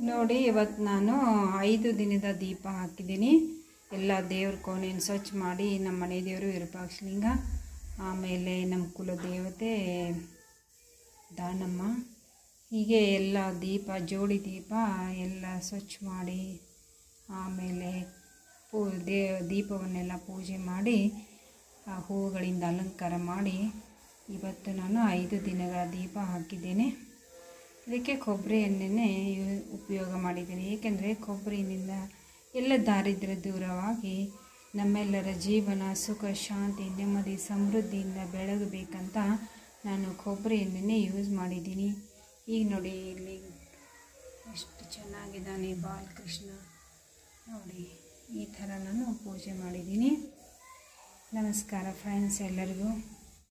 ನೋಡಿ ಇವತ್ತು ನಾನು ಐದು ದಿನದ ದೀಪ ಹಾಕಿದ್ದೀನಿ ಎಲ್ಲ ದೇವ್ರ ಕೋಣೆಯನ್ನು ಸ್ವಚ್ಛ ಮಾಡಿ ನಮ್ಮ ಮನೆ ದೇವರು ವಿರೂಪಾಕ್ಷಲಿಂಗ ಆಮೇಲೆ ನಮ್ಮ ಕುಲದೇವತೆ ದಾನಮ್ಮ ಹೀಗೆ ಎಲ್ಲ ದೀಪ ಜೋಡಿ ದೀಪ ಎಲ್ಲ ಸ್ವಚ್ಛ ಮಾಡಿ ಆಮೇಲೆ ಪೂ ದೇ ದೀಪವನ್ನೆಲ್ಲ ಪೂಜೆ ಮಾಡಿ ಆ ಹೂವುಗಳಿಂದ ಅಲಂಕಾರ ಮಾಡಿ ಇವತ್ತು ನಾನು ಐದು ದಿನಗಳ ದೀಪ ಹಾಕಿದ್ದೇನೆ ಇದಕ್ಕೆ ಕೊಬ್ಬರಿ ಎಣ್ಣೆನೇ ಯು- ಉಪಯೋಗ ಮಾಡಿದ್ದೀನಿ ಏಕೆಂದರೆ ಕೊಬ್ಬರಿನಿಂದ ಎಲ್ಲ ದಾರಿದ್ರ್ಯ ದೂರವಾಗಿ ನಮ್ಮೆಲ್ಲರ ಜೀವನ ಸುಖ ಶಾಂತಿ ನೆಮ್ಮದಿ ಸಮೃದ್ಧಿಯಿಂದ ಬೆಳಗಬೇಕಂತ ನಾನು ಕೊಬ್ಬರಿ ಎಣ್ಣೆನೇ ಯೂಸ್ ಮಾಡಿದ್ದೀನಿ ಈಗ ನೋಡಿ ಇಲ್ಲಿ ಎಷ್ಟು ಚೆನ್ನಾಗಿದ್ದಾನೆ ಬಾಲಕೃಷ್ಣ ನೋಡಿ ಈ ಥರ ನಾನು ಪೂಜೆ ಮಾಡಿದ್ದೀನಿ ನಮಸ್ಕಾರ ಫ್ರೆಂಡ್ಸ್ ಎಲ್ಲರಿಗೂ